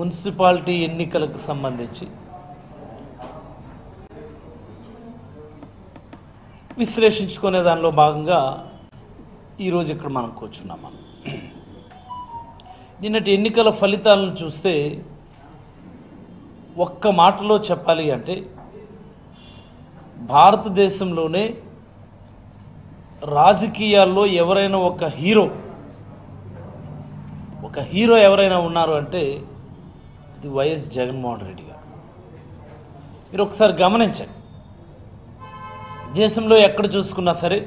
Municipality ఎన్నికలకు సంబంధించి విశ్లేషించుకునే దానిలో భాగంగా ఈరోజు ఇక్కడ మనం కూర్చున్నాం మనం నిన్నటి ఎన్నికల ఫలితాలను చూస్తే ఒక్క మాటలో చెప్పాలి అంటే భారతదేశంలోనే రాజకీయాల్లో ఎవరైనా ఒక హీరో ఒక హీరో ఎవరైనా ఉన్నారు అంటే ఇది వైఎస్ జగన్మోహన్ రెడ్డి గారు మీరు ఒకసారి గమనించండి దేశంలో ఎక్కడ చూసుకున్నా సరే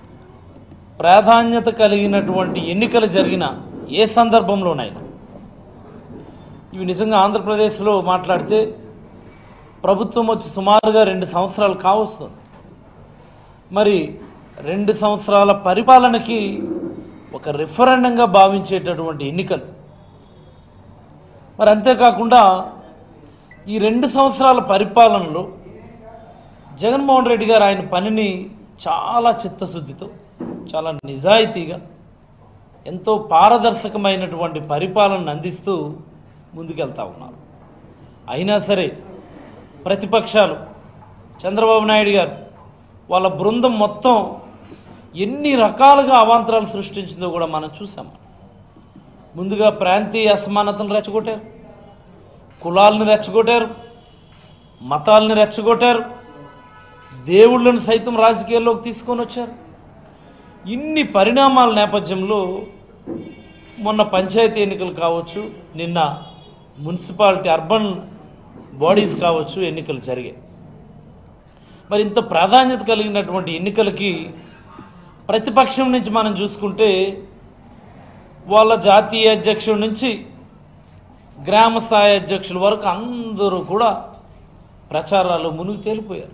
ప్రాధాన్యత కలిగినటువంటి ఎన్నికలు జరిగిన ఏ సందర్భంలోనైనా ఇవి నిజంగా ఆంధ్రప్రదేశ్లో మాట్లాడితే ప్రభుత్వం వచ్చి సుమారుగా రెండు సంవత్సరాలు కావస్తుంది మరి రెండు సంవత్సరాల పరిపాలనకి ఒక రిఫరెండంగా భావించేటటువంటి ఎన్నికలు మరి అంతేకాకుండా ఈ రెండు సంవత్సరాల పరిపాలనలో జగన్మోహన్ రెడ్డి గారు ఆయన పనిని చాలా చిత్తశుద్ధితో చాలా నిజాయితీగా ఎంతో పారదర్శకమైనటువంటి పరిపాలనను అందిస్తూ ముందుకెళ్తా ఉన్నారు అయినా సరే ప్రతిపక్షాలు చంద్రబాబు నాయుడు గారు వాళ్ళ బృందం మొత్తం ఎన్ని రకాలుగా అవాంతరాలు సృష్టించిందో కూడా మనం చూసాం ముందుగా ప్రాంతీయ అసమానతను రెచ్చగొట్టారు కులాలను రెచ్చగొట్టారు మతాలను రెచ్చగొట్టారు దేవుళ్ళను సైతం రాజకీయాల్లోకి తీసుకొని వచ్చారు ఇన్ని పరిణామాల నేపథ్యంలో మొన్న పంచాయతీ ఎన్నికలు కావచ్చు నిన్న మున్సిపాలిటీ అర్బన్ బాడీస్ కావచ్చు ఎన్నికలు జరిగాయి మరి ఇంత ప్రాధాన్యత కలిగినటువంటి ఎన్నికలకి ప్రతిపక్షం నుంచి మనం చూసుకుంటే వాళ్ళ జాతీయ అధ్యక్షుడి నుంచి గ్రామ స్థాయి అధ్యక్షుల వరకు అందరూ కూడా ప్రచారాలు మునిగి తేలిపోయారు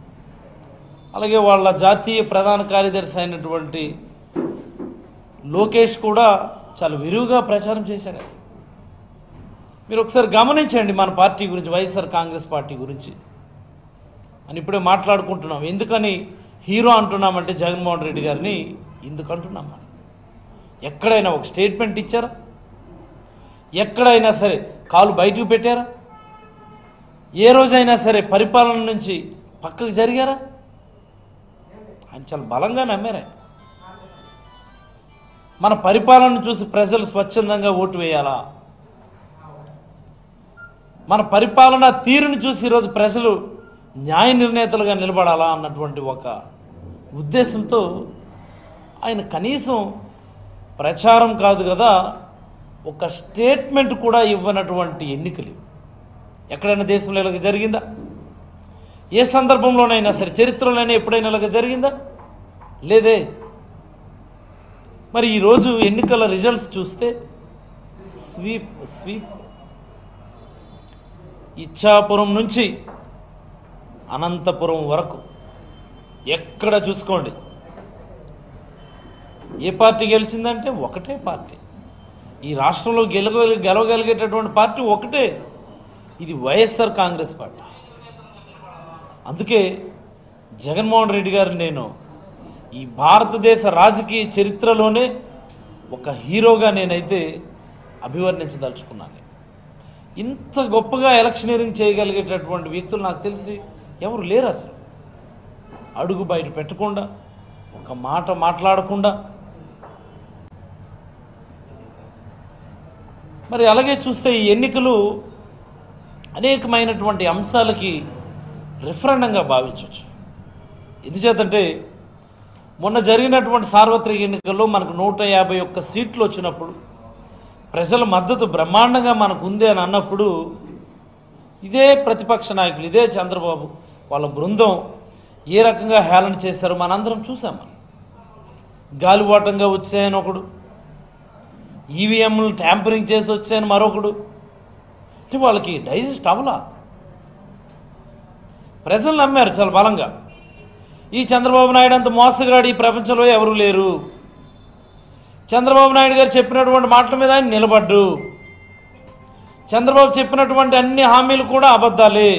అలాగే వాళ్ళ జాతీయ ప్రధాన కార్యదర్శి అయినటువంటి లోకేష్ కూడా చాలా విరివిగా ప్రచారం చేశాడు మీరు ఒకసారి గమనించండి మన పార్టీ గురించి వైఎస్ఆర్ కాంగ్రెస్ పార్టీ గురించి అని ఇప్పుడే మాట్లాడుకుంటున్నాం ఎందుకని హీరో అంటున్నామంటే జగన్మోహన్ రెడ్డి గారిని ఎందుకు అంటున్నాం మనం ఎక్కడైనా ఒక స్టేట్మెంట్ ఇచ్చారా ఎక్కడైనా సరే కాలు బయటకు పెట్టారా ఏ రోజైనా సరే పరిపాలన నుంచి పక్కకు జరిగారా ఆయన చాలా బలంగా నమ్మారు ఆయన. మన పరిపాలన చూసి ప్రజలు స్వచ్ఛందంగా ఓటు వేయాలా మన పరిపాలన తీరుని చూసి ఈరోజు ప్రజలు న్యాయ నిర్ణేతలుగా నిలబడాలా అన్నటువంటి ఒక ఉద్దేశంతో ఆయన కనీసం ప్రచారం కాదు కదా ఒక స్టేట్మెంట్ కూడా ఇవ్వనటువంటి ఎన్నికలు ఇవి. ఎక్కడైనా దేశంలో ఇలాగ జరిగిందా ఏ సందర్భంలోనైనా సరే చరిత్రలోనైనా ఎప్పుడైనా ఇలాగ జరిగిందా లేదే మరి ఈరోజు ఎన్నికల రిజల్ట్స్ చూస్తే స్వీప్ స్వీప్ ఇచ్చాపురం నుంచి అనంతపురం వరకు ఎక్కడ చూసుకోండి ఏ పార్టీ గెలిచిందంటే ఒకటే పార్టీ ఈ రాష్ట్రంలో గెలవ గెలవగలిగేటటువంటి పార్టీ ఒకటే ఇది వైఎస్ఆర్ కాంగ్రెస్ పార్టీ అందుకే జగన్మోహన్ రెడ్డి గారు నేను ఈ భారతదేశ రాజకీయ చరిత్రలోనే ఒక హీరోగా నేనైతే అభివర్ణించదలుచుకున్నాను ఇంత గొప్పగా ఎలక్షనీరింగ్ చేయగలిగేటటువంటి వ్యక్తులు నాకు తెలిసి ఎవరు లేరు అసలు అడుగు బయట పెట్టకుండా ఒక మాట మాట్లాడకుండా మరి అలాగే చూస్తే ఈ ఎన్నికలు అనేకమైనటువంటి అంశాలకి రిఫరెండంగా భావించవచ్చు ఎందుచేతంటే మొన్న జరిగినటువంటి సార్వత్రిక ఎన్నికల్లో మనకు నూట యాభై ఒక్క సీట్లు వచ్చినప్పుడు ప్రజల మద్దతు బ్రహ్మాండంగా మనకు ఉంది అని అన్నప్పుడు ఇదే ప్రతిపక్ష నాయకులు ఇదే చంద్రబాబు వాళ్ళ బృందం ఏ రకంగా హేళన చేశారో మనందరం చూసాం మనం గాలివాటంగా వచ్చాయని ఒకడు ఈవీఎంలు ట్యాంపరింగ్ చేసి వచ్చాయని మరొకడు అంటే వాళ్ళకి డైజెస్ట్ అవ్వలా ప్రజలు నమ్మారు చాలా బలంగా ఈ చంద్రబాబు నాయుడు అంత మోసగాడు ఈ ప్రపంచంలో ఎవరు లేరు చంద్రబాబు నాయుడు గారు చెప్పినటువంటి మాటల మీద ఆయన నిలబడ్డు చంద్రబాబు చెప్పినటువంటి అన్ని హామీలు కూడా అబద్ధాలే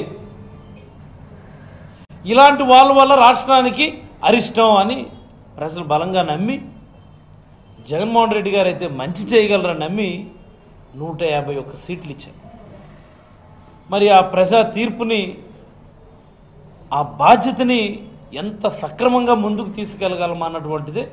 ఇలాంటి వాళ్ళ వల్ల రాష్ట్రానికి అరిష్టం అని ప్రజలు బలంగా నమ్మి జగన్మోహన్ రెడ్డి గారు అయితే మంచి చేయగలరని నమ్మి నూట యాభై ఒక్క సీట్లు ఇచ్చారు మరి ఆ ప్రజా తీర్పుని ఆ బాధ్యతని ఎంత సక్రమంగా ముందుకు తీసుకెళ్ళగలమా అన్నటువంటిదే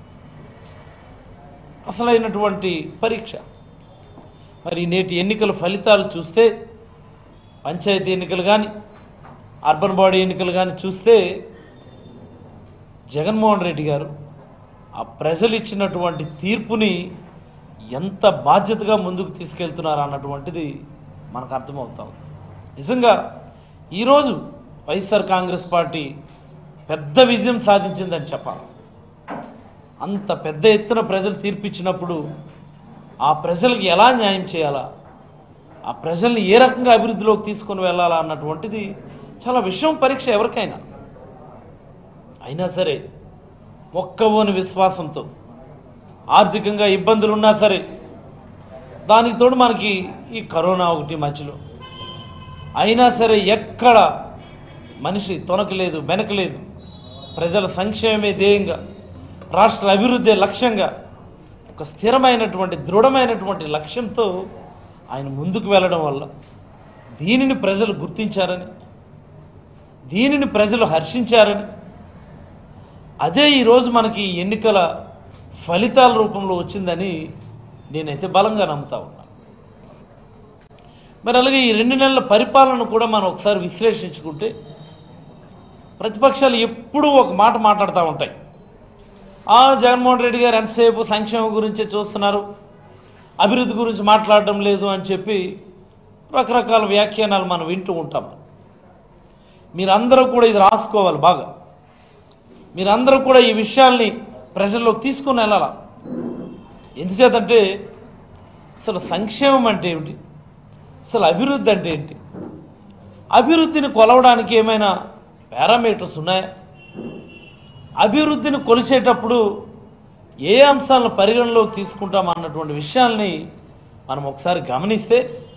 అసలైనటువంటి పరీక్ష మరి నేటి ఎన్నికల ఫలితాలు చూస్తే పంచాయతీ ఎన్నికలు కానీ అర్బన్ బాడీ ఎన్నికలు కానీ చూస్తే జగన్మోహన్ రెడ్డి గారు ఆ ప్రజలు ఇచ్చినటువంటి తీర్పుని ఎంత బాధ్యతగా ముందుకు తీసుకెళ్తున్నారు అన్నటువంటిది మనకు అర్థమవుతాం నిజంగా ఈరోజు వైఎస్ఆర్ కాంగ్రెస్ పార్టీ పెద్ద విజయం సాధించిందని చెప్పాలి అంత పెద్ద ఎత్తున ప్రజలు తీర్పిచ్చినప్పుడు ఆ ప్రజలకు ఎలా న్యాయం చేయాలా ఆ ప్రజల్ని ఏ రకంగా అభివృద్ధిలోకి తీసుకొని వెళ్ళాలా అన్నటువంటిది చాలా విషయం పరీక్ష ఎవరికైనా అయినా సరే మొక్కవోని విశ్వాసంతో ఆర్థికంగా ఇబ్బందులు ఉన్నా సరే దానికి తోడు మనకి ఈ కరోనా ఒకటి మధ్యలో అయినా సరే ఎక్కడ మనిషి తొనకలేదు వెనకలేదు ప్రజల సంక్షేమమే ధ్యేయంగా రాష్ట్ర అభివృద్ధి లక్ష్యంగా ఒక స్థిరమైనటువంటి దృఢమైనటువంటి లక్ష్యంతో ఆయన ముందుకు వెళ్ళడం వల్ల దీనిని ప్రజలు గుర్తించారని దీనిని ప్రజలు హర్షించారని అదే ఈరోజు మనకి ఎన్నికల ఫలితాల రూపంలో వచ్చిందని నేనైతే బలంగా నమ్ముతా ఉన్నాను మరి అలాగే ఈ రెండు నెలల పరిపాలన కూడా మనం ఒకసారి విశ్లేషించుకుంటే ప్రతిపక్షాలు ఎప్పుడూ ఒక మాట మాట్లాడుతూ ఉంటాయి ఆ జగన్మోహన్ రెడ్డి గారు ఎంతసేపు సంక్షేమం గురించే చూస్తున్నారు అభివృద్ధి గురించి మాట్లాడడం లేదు అని చెప్పి రకరకాల వ్యాఖ్యానాలు మనం వింటూ ఉంటాం మీరందరూ కూడా ఇది రాసుకోవాలి బాగా మీరందరూ కూడా ఈ విషయాల్ని ప్రజల్లోకి తీసుకుని వెళ్ళాల ఎందుచేతంటే అసలు సంక్షేమం అంటే ఏమిటి అసలు అభివృద్ధి అంటే ఏంటి అభివృద్ధిని కొలవడానికి ఏమైనా పారామీటర్స్ ఉన్నాయా అభివృద్ధిని కొలిచేటప్పుడు ఏ అంశాలను పరిగణలోకి తీసుకుంటాం అన్నటువంటి విషయాల్ని మనం ఒకసారి గమనిస్తే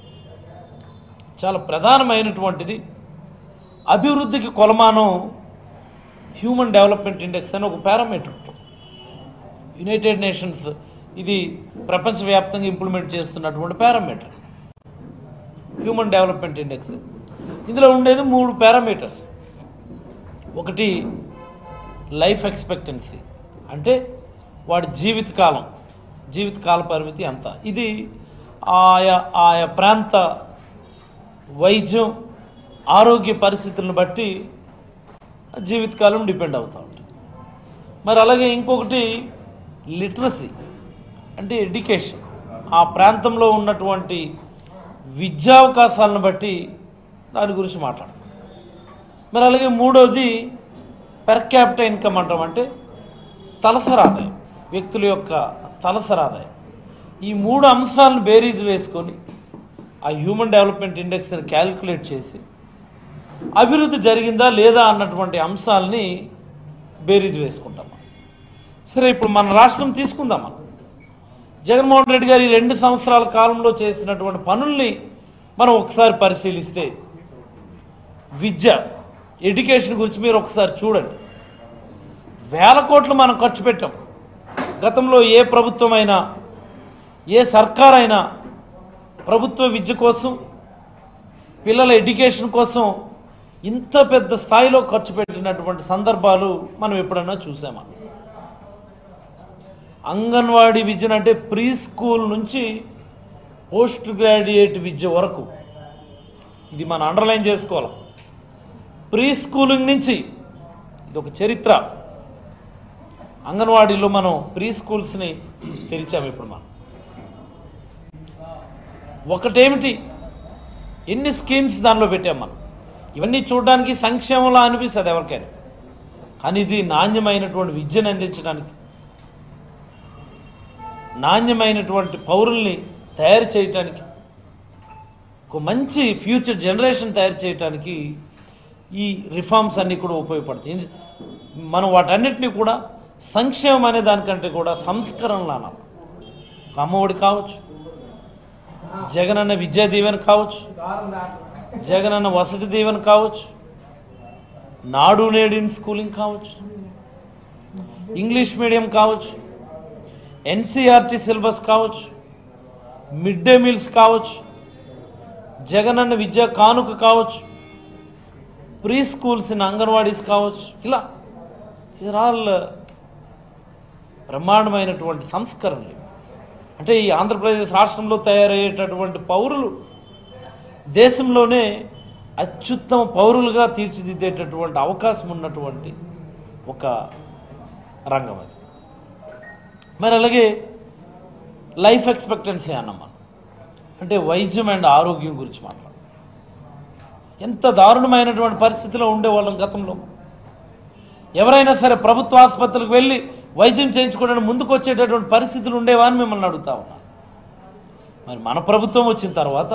చాలా ప్రధానమైనటువంటిది అభివృద్ధికి కొలమానం హ్యూమన్ డెవలప్మెంట్ ఇండెక్స్ అని ఒక పారామీటర్ ఉంటుంది యునైటెడ్ నేషన్స్ ఇది ప్రపంచవ్యాప్తంగా ఇంప్లిమెంట్ చేస్తున్నటువంటి పారామీటర్ హ్యూమన్ డెవలప్మెంట్ ఇండెక్స్ ఇందులో ఉండేది మూడు పారామీటర్స్ ఒకటి లైఫ్ ఎక్స్పెక్టెన్సీ అంటే వాడి జీవితకాలం జీవితకాల పరిమితి ఎంత ఇది ఆయా ఆయా ప్రాంత వైద్యం ఆరోగ్య పరిస్థితులను బట్టి జీవితకాలం డిపెండ్ అవుతూ ఉంటుంది మరి అలాగే ఇంకొకటి లిటరసీ అంటే ఎడ్యుకేషన్ ఆ ప్రాంతంలో ఉన్నటువంటి విద్యావకాశాలను బట్టి దాని గురించి మాట్లాడతాం మరి అలాగే మూడోది పెర్ క్యాపిటల్ ఇన్కమ్ అంటాం అంటే తలసరి ఆదాయం వ్యక్తుల యొక్క తలసరి ఆదాయం ఈ మూడు అంశాలను బేరీజ్ వేసుకొని ఆ హ్యూమన్ డెవలప్మెంట్ ఇండెక్స్ని క్యాలిక్యులేట్ చేసి అభివృద్ధి జరిగిందా లేదా అన్నటువంటి అంశాలని బేరీజ్ వేసుకుంటాం సరే ఇప్పుడు మన రాష్ట్రం తీసుకుందాం మనం జగన్మోహన్ రెడ్డి గారు ఈ రెండు సంవత్సరాల కాలంలో చేసినటువంటి పనుల్ని మనం ఒకసారి పరిశీలిస్తే విద్య ఎడ్యుకేషన్ గురించి మీరు ఒకసారి చూడండి వేల కోట్లు మనం ఖర్చు పెట్టాం గతంలో ఏ ప్రభుత్వం అయినా ఏ సర్కార్ అయినా ప్రభుత్వ విద్య కోసం పిల్లల ఎడ్యుకేషన్ కోసం ఇంత పెద్ద స్థాయిలో ఖర్చు పెట్టినటువంటి సందర్భాలు మనం ఎప్పుడన్నా చూసామా అంగన్వాడీ విద్యను అంటే ప్రీ స్కూల్ నుంచి పోస్ట్ గ్రాడ్యుయేట్ విద్య వరకు ఇది మనం అండర్లైన్ చేసుకోవాలి ప్రీ స్కూలింగ్ నుంచి ఇది ఒక చరిత్ర అంగన్వాడీలో మనం ప్రీ స్కూల్స్ని తెరిచాము ఇప్పుడు మనం ఒకటేమిటి ఎన్ని స్కీమ్స్ దానిలో పెట్టాం మనం ఇవన్నీ చూడడానికి సంక్షేమంలో అనిపిస్తుంది ఎవరికైనా కానీ ఇది నాణ్యమైనటువంటి విద్యను అందించడానికి నాణ్యమైనటువంటి పౌరుల్ని తయారు చేయటానికి ఒక మంచి ఫ్యూచర్ జనరేషన్ తయారు చేయటానికి ఈ రిఫార్మ్స్ అన్నీ కూడా ఉపయోగపడతాయి ఇది- మనం వాటన్నిటిని కూడా సంక్షేమం అనే దానికంటే కూడా సంస్కరణలు అనాలి ఒక అమ్మఒడి కావచ్చు జగనన్న విద్యా దీవెన కావచ్చు జగనన్న వసతి దీవెన కావచ్చు నాడు నేడు ఇన్ స్కూలింగ్ కావచ్చు ఇంగ్లీష్ మీడియం కావచ్చు ఎన్సీఆర్టీ సిలబస్ కావచ్చు మిడ్ డే మీల్స్ కావచ్చు జగనన్న విద్యా కానుక కావచ్చు ప్రీ స్కూల్స్ ఇన్ అంగన్వాడీస్ కావచ్చు ఇలా దీస్ ఆల్ బ్రహ్మాండమైనటువంటి సంస్కరణలు ఇవి. అంటే ఈ ఆంధ్రప్రదేశ్ రాష్ట్రంలో తయారయ్యేటటువంటి పౌరులు దేశంలోనే అత్యుత్తమ పౌరులుగా తీర్చిదిద్దేటటువంటి అవకాశం ఉన్నటువంటి ఒక రంగం అది మరి అలాగే లైఫ్ ఎక్స్పెక్టెన్సీ అన్నాం మనం అంటే వైద్యం అండ్ ఆరోగ్యం గురించి మాట్లాడు ఎంత దారుణమైనటువంటి పరిస్థితిలో ఉండేవాళ్ళం గతంలో ఎవరైనా సరే ప్రభుత్వ ఆసుపత్రికి వెళ్ళి వైద్యం చేయించుకోవడానికి ముందుకు వచ్చేటటువంటి పరిస్థితులు ఉండేవా అని మిమ్మల్ని అడుగుతా ఉన్నాను మరి మన ప్రభుత్వం వచ్చిన తర్వాత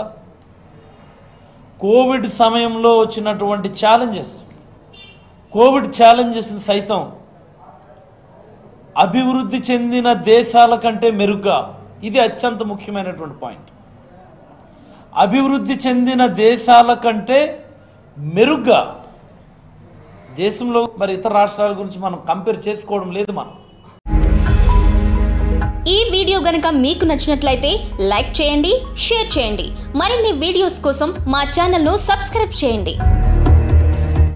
కోవిడ్ సమయంలో వచ్చినటువంటి ఛాలెంజెస్ కోవిడ్ ఛాలెంజెస్ని సైతం అభివృద్ధి చెందిన దేశాల కంటే మెరుగ్గా ఇది అత్యంత ముఖ్యమైనటువంటి పాయింట్ అభివృద్ధి చెందిన దేశాల కంటే మెరుగ్గా దేశంలో మరి ఇతర రాష్ట్రాల గురించి మనం కంపేర్ చేసుకోవడం లేదు మనం ఈ వీడియో గనుక మీకు నచ్చినట్లయితే లైక్ చేయండి షేర్ చేయండి మరిన్ని వీడియోస్ కోసం మా ఛానల్ను సబ్స్క్రైబ్ చేయండి